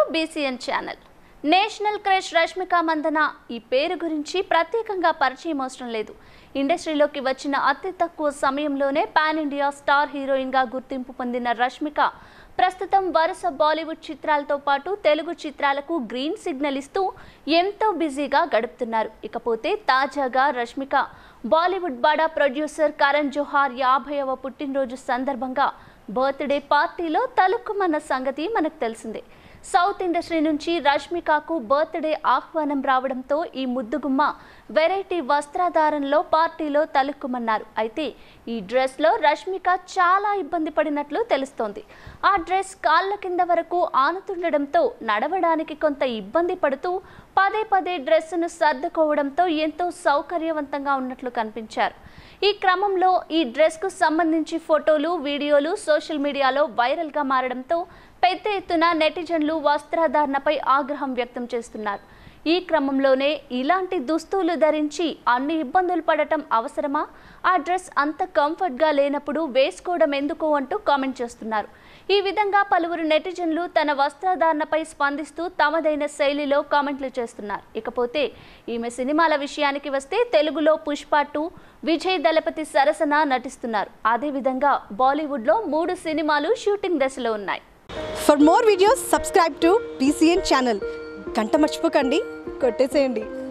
BCN channel national crush Rashmika Mandanna ఈ పేరు గురించి ప్రత్యేకంగా పరిచయం అవసరం లేదు ఇండస్ట్రీలోకి వచ్చిన అతి తక్కువ సమయంలోనే పాన్ ఇండియా స్టార్ హీరోయిన్గా గుర్తింపు పొందిన రష్మిక ప్రస్తుతం వరుస బాలీవుడ్ చిత్రాలతో పాటు తెలుగు చిత్రాలకు గ్రీన్ సిగ్నల్ ఇస్తూ ఎంతో బిజీగా గడుపుతున్నారు ఇకపోతే తాజాగా రష్మిక బాలీవుడ్ బడా ప్రొడ్యూసర్ కరణ్ జోహార్ యాభైవ పుట్టినరోజు సందర్భంగా బర్త్డే పార్టీలో తలుక్కుమన్న సంగతి మనకు తెలిసిందే సౌత్ ఇండస్ట్రీ నుంచి రష్మికకు బర్త్డే ఆహ్వానం రావడంతో ఈ ముద్దుగుమ్మ వెరైటీ వస్త్రాధారంలో పార్టీలో తలుక్కుమన్నారు అయితే ఈ డ్రెస్లో రష్మిక చాలా ఇబ్బంది పడినట్లు తెలుస్తోంది ఆ డ్రెస్ కాళ్ళ కింద వరకు ఆనుతుండడంతో నడవడానికి కొంత ఇబ్బంది పడుతూ పదే పదే డ్రెస్సును సర్దుకోవడంతో ఎంతో సౌకర్యవంతంగా ఉన్నట్లు కనిపించారు ఈ క్రమంలో ఈ డ్రెస్కు సంబంధించి ఫోటోలు వీడియోలు సోషల్ మీడియాలో వైరల్గా మారడంతో పెద్ద ఎత్తున నెటిజన్లు వస్త్రధారణపై ఆగ్రహం వ్యక్తం చేస్తున్నారు ఈ క్రమంలోనే ఇలాంటి దుస్తులు ధరించి అన్ని ఇబ్బందులు పడటం అవసరమా ఆ డ్రెస్ అంత కంఫర్ట్గా లేనప్పుడు వేసుకోవడం ఎందుకు అంటూ కామెంట్ చేస్తున్నారు ఈ విధంగా పలువురు నెటిజన్లు తన వస్త్రధారణపై స్పందిస్తూ తమదైన శైలిలో కామెంట్లు చేస్తున్నారు ఇకపోతే ఈమె సినిమాల విషయానికి వస్తే తెలుగులో పుష్ప టూ విజయ్ దళపతి సరసన నటిస్తున్నారు అదేవిధంగా బాలీవుడ్లో మూడు సినిమాలు షూటింగ్ దశలో ఉన్నాయి for more videos subscribe to BCN channel గంట మర్చిపోకండి కొట్టేసేయండి